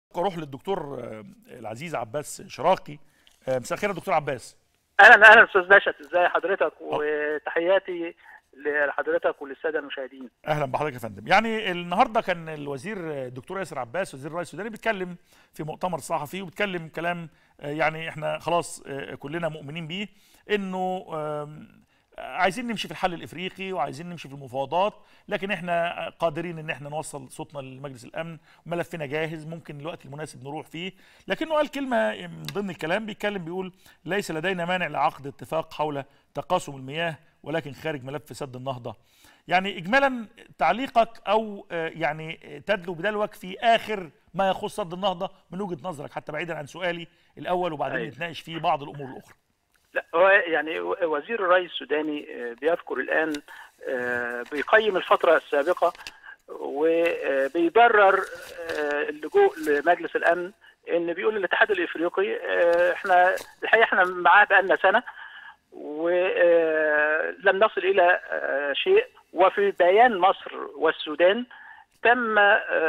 اروح للدكتور العزيز عباس شراقي مساء الخير يا دكتور عباس اهلا اهلا استاذ نشأت ازي حضرتك وتحياتي لحضرتك وللساده المشاهدين اهلا بحضرتك يا فندم يعني النهارده كان الوزير الدكتور ياسر عباس وزير الرئيس السوداني بيتكلم في مؤتمر صحفي وبيتكلم كلام يعني احنا خلاص كلنا مؤمنين بيه انه عايزين نمشي في الحل الافريقي وعايزين نمشي في المفاوضات لكن احنا قادرين ان احنا نوصل صوتنا لمجلس الامن وملفنا جاهز ممكن الوقت المناسب نروح فيه لكنه قال كلمه من ضمن الكلام بيتكلم بيقول ليس لدينا مانع لعقد اتفاق حول تقاسم المياه ولكن خارج ملف سد النهضه يعني اجمالا تعليقك او يعني تدلو بدلوك في اخر ما يخص سد النهضه من وجهه نظرك حتى بعيدا عن سؤالي الاول وبعدين نتناقش في بعض الامور الاخرى لا هو يعني وزير الري السوداني بيذكر الان بيقيم الفتره السابقه وبيبرر اللجوء لمجلس الامن ان بيقول الاتحاد الافريقي احنا الحقيقه احنا معاه بقالنا سنه ولم نصل الى شيء وفي بيان مصر والسودان تم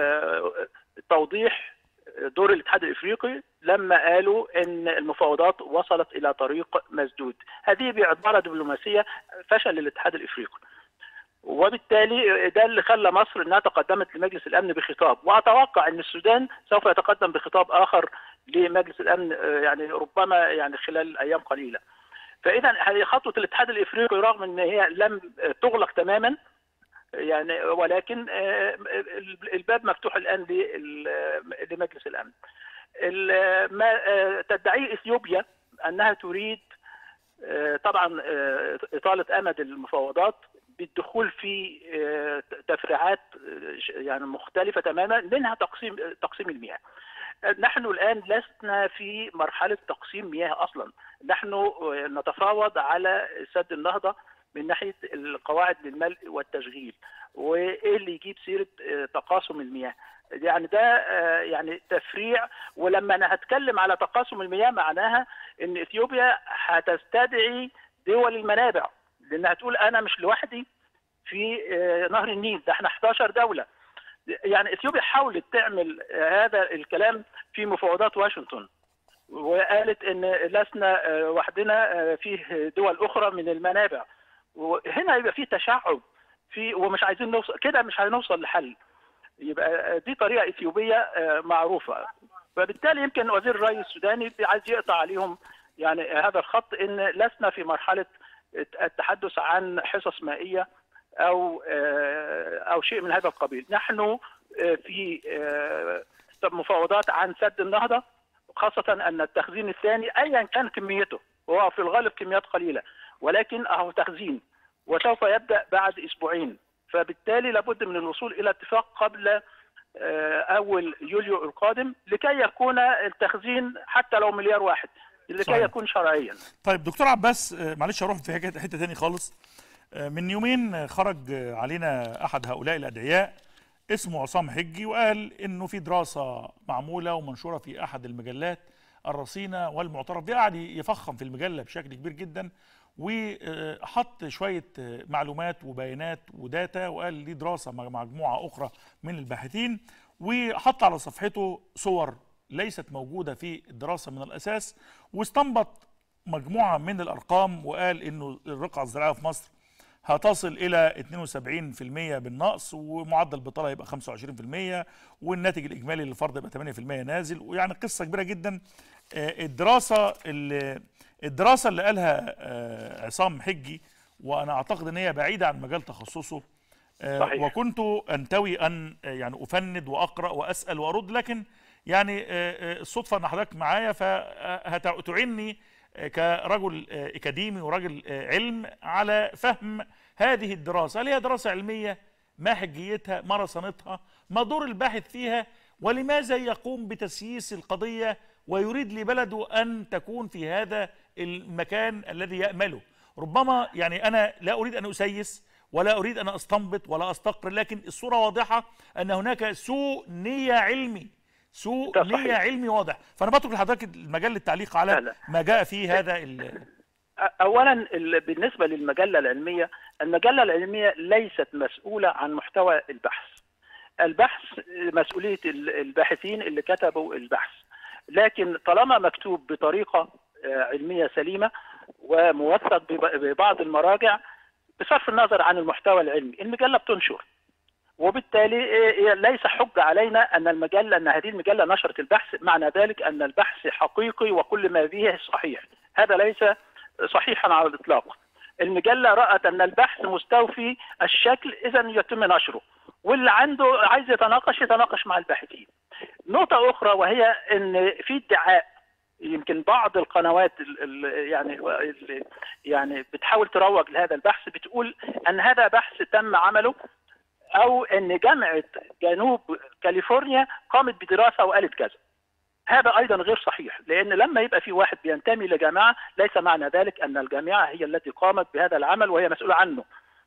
توضيح دور الاتحاد الافريقي لما قالوا ان المفاوضات وصلت الى طريق مسدود هذه بعباره دبلوماسيه فشل الاتحاد الافريقي وبالتالي ده اللي خلى مصر انها تقدمت لمجلس الامن بخطاب واتوقع ان السودان سوف يتقدم بخطاب اخر لمجلس الامن يعني ربما يعني خلال ايام قليله فاذا هذه خطوه الاتحاد الافريقي رغم ان هي لم تغلق تماما يعني ولكن الباب مفتوح الان لمجلس الامن. ما تدعيه اثيوبيا انها تريد طبعا اطاله امد المفاوضات بالدخول في تفريعات يعني مختلفه تماما منها تقسيم تقسيم المياه. نحن الان لسنا في مرحله تقسيم مياه اصلا، نحن نتفاوض على سد النهضه من ناحيه القواعد للملء والتشغيل وايه اللي يجيب سيره تقاسم المياه يعني ده يعني تفريع ولما انا هتكلم على تقاسم المياه معناها ان اثيوبيا هتستدعي دول المنابع لانها تقول انا مش لوحدي في نهر النيل ده احنا 11 دوله يعني اثيوبيا حاولت تعمل هذا الكلام في مفاوضات واشنطن وقالت ان لسنا وحدنا فيه دول اخرى من المنابع وهنا يبقى في تشعب في ومش عايزين نوصل كده مش هنوصل لحل يبقى دي طريقه اثيوبيه معروفه فبالتالي يمكن وزير الري السوداني عايز يقطع عليهم يعني هذا الخط ان لسنا في مرحله التحدث عن حصص مائيه او او شيء من هذا القبيل نحن في مفاوضات عن سد النهضه خاصه ان التخزين الثاني ايا كان كميته وهو في الغالب كميات قليله ولكن اهو تخزين وسوف يبدا بعد اسبوعين فبالتالي لابد من الوصول الى اتفاق قبل اول يوليو القادم لكي يكون التخزين حتى لو مليار واحد لكي صحيح. يكون شرعيا طيب دكتور عباس معلش اروح في حته ثاني خالص من يومين خرج علينا احد هؤلاء الادعياء اسمه عصام حجي وقال انه في دراسه معموله ومنشوره في احد المجلات الرصينه والمعترف بها قعد يفخم في المجله بشكل كبير جدا وحط شويه معلومات وبيانات وداتا وقال دي دراسه مع مجموعه اخرى من الباحثين وحط على صفحته صور ليست موجوده في الدراسه من الاساس واستنبط مجموعه من الارقام وقال انه الرقعه الزراعيه في مصر هتصل الى 72% بالنقص ومعدل البطاله يبقى 25% والناتج الاجمالي للفرد يبقى 8% نازل ويعني قصه كبيره جدا الدراسه اللي الدراسه اللي قالها عصام حجي وانا اعتقد ان هي بعيده عن مجال تخصصه صحيح. وكنت انتوي ان يعني افند واقرا واسال وارد لكن يعني الصدفه ان حضرتك معايا فهتعني كرجل اكاديمي ورجل علم على فهم هذه الدراسه هل هي دراسه علميه ما حجيتها ما رصانتها ما دور الباحث فيها ولماذا يقوم بتسييس القضيه ويريد لبلده ان تكون في هذا المكان الذي يامله ربما يعني انا لا اريد ان اسيس ولا اريد ان استنبط ولا استقر لكن الصوره واضحه ان هناك سوء نيه علمي سوء نيه علمي واضح فانا بترك لحضرتك المجال للتعليق على لا لا. ما جاء في هذا ال... اولا بالنسبه للمجله العلميه المجله العلميه ليست مسؤوله عن محتوى البحث البحث مسؤوليه الباحثين اللي كتبوا البحث لكن طالما مكتوب بطريقه علميه سليمه وموثق ببعض المراجع بصرف النظر عن المحتوى العلمي المجله بتنشر وبالتالي ليس حجة علينا أن المجلة أن هذه المجلة نشرت البحث معنى ذلك أن البحث حقيقي وكل ما فيه صحيح هذا ليس صحيحا على الإطلاق المجلة رأت أن البحث مستوفي الشكل إذا يتم نشره واللي عنده عايز يتناقش يتناقش مع الباحثين نقطة أخرى وهي أن في ادعاء يمكن بعض القنوات يعني يعني بتحاول تروج لهذا البحث بتقول ان هذا بحث تم عمله او ان جامعه جنوب كاليفورنيا قامت بدراسه وقالت كذا هذا ايضا غير صحيح لان لما يبقى في واحد بينتمي لجامعه ليس معنى ذلك ان الجامعه هي التي قامت بهذا العمل وهي مسؤوله عنه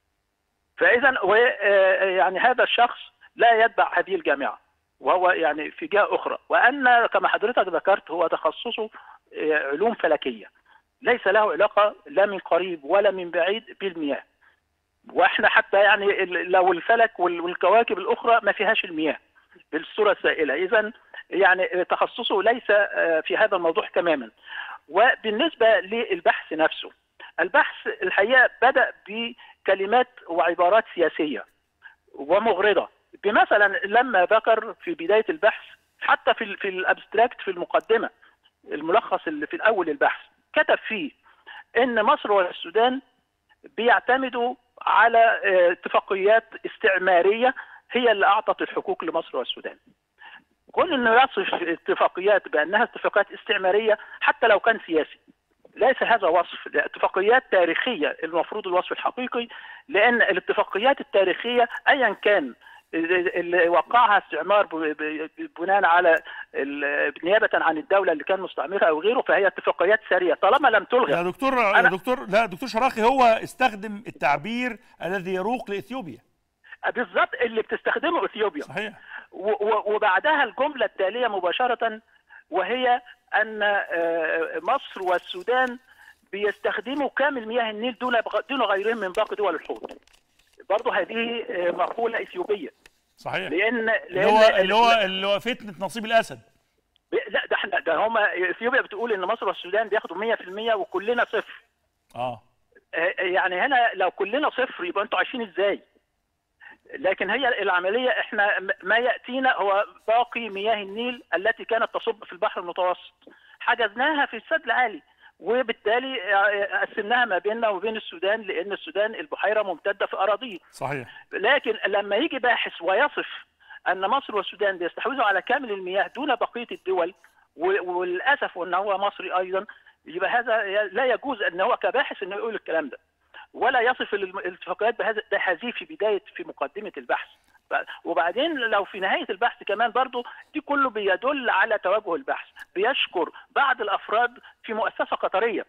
فاذا يعني هذا الشخص لا يتبع هذه الجامعه وهو يعني في جهه اخرى وان كما حضرتك ذكرت هو تخصصه علوم فلكيه ليس له علاقه لا من قريب ولا من بعيد بالمياه واحنا حتى يعني لو الفلك والكواكب الاخرى ما فيهاش المياه بالصوره السائله اذا يعني تخصصه ليس في هذا الموضوع تماما وبالنسبه للبحث نفسه البحث الحقيقه بدا بكلمات وعبارات سياسيه ومغرضه بمثلا لما ذكر في بدايه البحث حتى في في الابستراكت في المقدمه الملخص اللي في الاول البحث كتب فيه ان مصر والسودان بيعتمدوا على اتفاقيات استعماريه هي اللي اعطت الحقوق لمصر والسودان. كون انه يصف اتفاقيات بانها اتفاقيات استعماريه حتى لو كان سياسي ليس هذا وصف اتفاقيات تاريخيه المفروض الوصف الحقيقي لان الاتفاقيات التاريخيه ايا كان اللي وقعها استعمار بناء على نيابه عن الدوله اللي كان مستعمرها او غيره فهي اتفاقيات ساريه طالما لم تلغى يا دكتور يا دكتور لا دكتور شراقي هو استخدم التعبير الذي يروق لاثيوبيا بالظبط اللي بتستخدمه اثيوبيا صحيح وبعدها الجمله التاليه مباشره وهي ان مصر والسودان بيستخدموا كامل مياه النيل دون دون غيرهم من باقي دول الحوض برضه هذه مقوله اثيوبيه صحيح لان اللي هو اللي هو اللي هو فتنه نصيب الاسد لا ده احنا ده هم اثيوبيا بتقول ان مصر والسودان بياخدوا 100% وكلنا صفر اه يعني هنا لو كلنا صفر يبقى انتوا عايشين ازاي؟ لكن هي العمليه احنا ما ياتينا هو باقي مياه النيل التي كانت تصب في البحر المتوسط حجزناها في السد العالي وبالتالي قسمناها ما بيننا وبين السودان لان السودان البحيره ممتده في اراضيه صحيح لكن لما يجي باحث ويصف ان مصر والسودان بيستحوذوا على كامل المياه دون بقيه الدول وللاسف وان هو مصري ايضا يبقى هذا لا يجوز ان هو كباحث انه يقول الكلام ده ولا يصف الاتفاقيات بهذا ده هذه في بدايه في مقدمه البحث وبعدين لو في نهايه البحث كمان برضو دي كله بيدل على توجه البحث بيشكر بعض الافراد في مؤسسه قطريه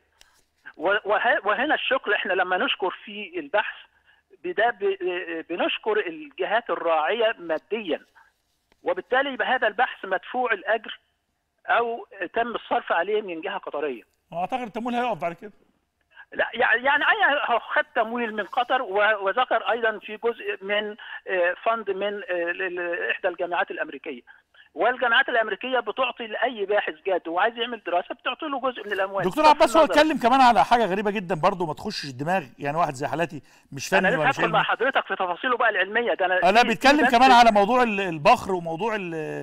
وهنا الشكر احنا لما نشكر في البحث ده بنشكر الجهات الراعيه ماديا وبالتالي يبقى هذا البحث مدفوع الاجر او تم الصرف عليه من جهه قطريه واعتقد التمويل هيقف بعد كده لا يعني اي خد تمويل من قطر وذكر ايضا في جزء من فند من احدى الجامعات الامريكيه والجامعات الامريكيه بتعطي لاي باحث جاد وعايز يعمل دراسه بتعطي له جزء من الاموال دكتور عباس هو اتكلم كمان على حاجه غريبه جدا برضه ما تخشش الدماغ يعني واحد زي حالاتي مش فني انا ولا لسه مع حضرتك في تفاصيله بقى العلميه ده انا لا بيتكلم كمان على موضوع البخر وموضوع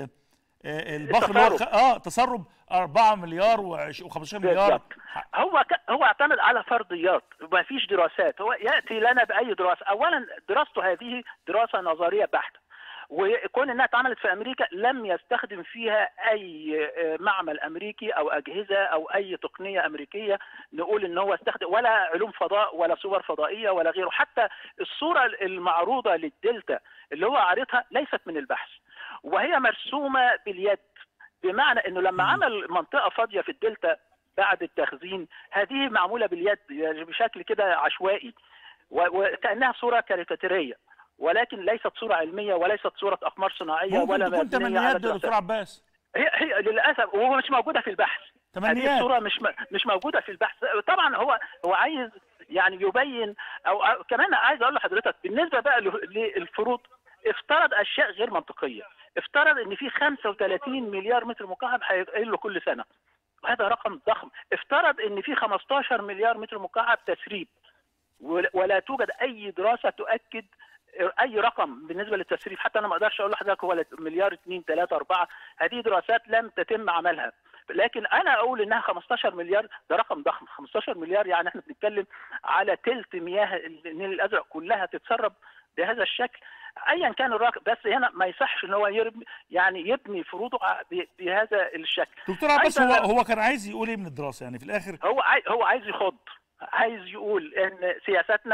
البخر اللي هو اه تسرب 4 مليار و15 مليار بالزبط. هو ك... هو اعتمد على فرضيات ما فيش دراسات هو ياتي لنا باي دراسه اولا دراسته هذه دراسه نظريه بحته وكون انها اتعملت في امريكا لم يستخدم فيها اي معمل امريكي او اجهزه او اي تقنيه امريكيه نقول ان هو استخدم ولا علوم فضاء ولا صور فضائيه ولا غيره حتى الصوره المعروضه للدلتا اللي هو عارضها ليست من البحث وهي مرسومه باليد بمعنى انه لما عمل منطقه فاضيه في الدلتا بعد التخزين هذه معموله باليد يعني بشكل كده عشوائي وكانها صوره كاريكاتيريه ولكن ليست صوره علميه وليست صوره اقمار صناعيه ولا ممكن تكون تمنيات دكتور عباس هي هي للاسف وهو مش موجوده في البحث تمنيات هذه الصوره مش مش موجوده في البحث طبعا هو هو عايز يعني يبين او, أو كمان عايز اقول لحضرتك بالنسبه بقى للفروض افترض اشياء غير منطقيه افترض ان في 35 مليار متر مكعب هيقل كل سنه وهذا رقم ضخم افترض ان في 15 مليار متر مكعب تسريب ولا توجد اي دراسه تؤكد اي رقم بالنسبه للتسريب حتى انا ما اقدرش اقول لحضرتك هو مليار 2 3 4 هذه دراسات لم تتم عملها لكن انا اقول انها 15 مليار ده رقم ضخم 15 مليار يعني احنا بنتكلم على ثلث مياه النيل الازرق كلها تتسرب بهذا الشكل ايا كان الرقم بس هنا ما يصحش ان هو يرمي يعني يبني فروضه بهذا الشكل دكتور عباس هو هو كان عايز يقول ايه من الدراسه يعني في الاخر هو عايز هو عايز يخض عايز يقول ان سياستنا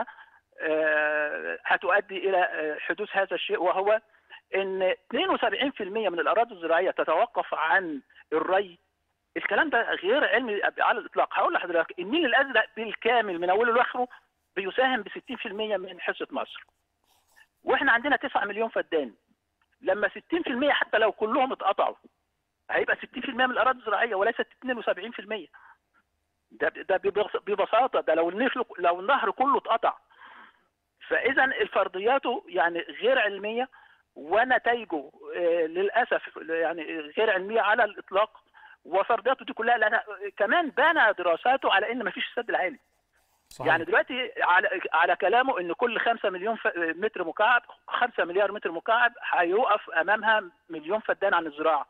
هتؤدي الى حدوث هذا الشيء وهو ان 72% من الاراضي الزراعيه تتوقف عن الري الكلام ده غير علمي على الاطلاق هقول لحضرتك النيل الازرق بالكامل من اوله لاخره بيساهم ب 60% من حصه مصر واحنا عندنا 9 مليون فدان لما 60% حتى لو كلهم اتقطعوا هيبقى 60% من الاراضي الزراعيه وليست 72% ده ده ببساطه ده لو النهر لو النهر كله اتقطع فاذا الفرضياته يعني غير علميه ونتائجه للاسف يعني غير علميه على الاطلاق وفرضياته دي كلها لأنها كمان بنى دراساته على ان مفيش السد العالي صحيح. يعني دلوقتي على على كلامه ان كل 5 مليون متر مكعب 5 مليار متر مكعب هيقف امامها مليون فدان عن الزراعه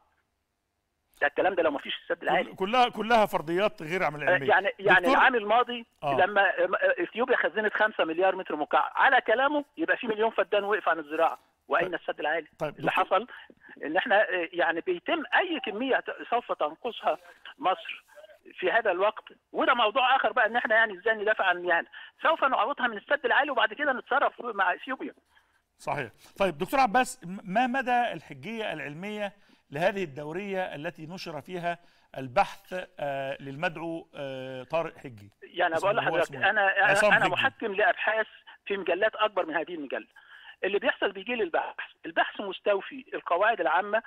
ده الكلام ده لو ما فيش السد العالي كلها كلها فرضيات غير علميه يعني يعني العام الماضي آه. لما اثيوبيا خزنت 5 مليار متر مكعب على كلامه يبقى في مليون فدان وقف عن الزراعه واين السد العالي طيب. اللي حصل ان احنا يعني بيتم اي كميه سوف تنقصها مصر في هذا الوقت وده موضوع اخر بقى ان احنا يعني ازاي ندافع عن مياهنا سوف نعوضها من السد العالي وبعد كده نتصرف مع اثيوبيا صحيح طيب دكتور عباس ما مدى الحجيه العلميه لهذه الدوريه التي نشر فيها البحث آه للمدعو آه طارق حجي يعني بقول لحضرتك انا انا, أنا محكم لابحاث في مجلات اكبر من هذه المجله اللي بيحصل بيجي لي البحث البحث مستوفي القواعد العامه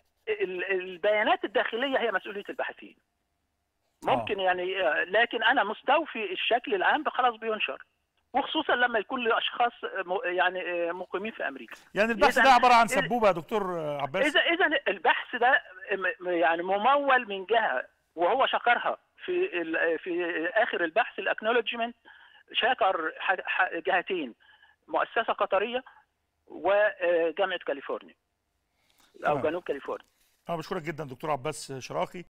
البيانات الداخليه هي مسؤوليه الباحثين ممكن آه. يعني لكن انا مستوفي الشكل العام خلاص بينشر وخصوصا لما يكون لاشخاص يعني مقيمين في امريكا يعني البحث ده عباره عن سبوبه يا دكتور عباس اذا اذا البحث ده يعني ممول من جهه وهو شكرها في في اخر البحث الاكنولجمنت شكر جهتين مؤسسه قطريه وجامعه كاليفورنيا او تمام. جنوب كاليفورنيا انا بشكرك جدا دكتور عباس شراقي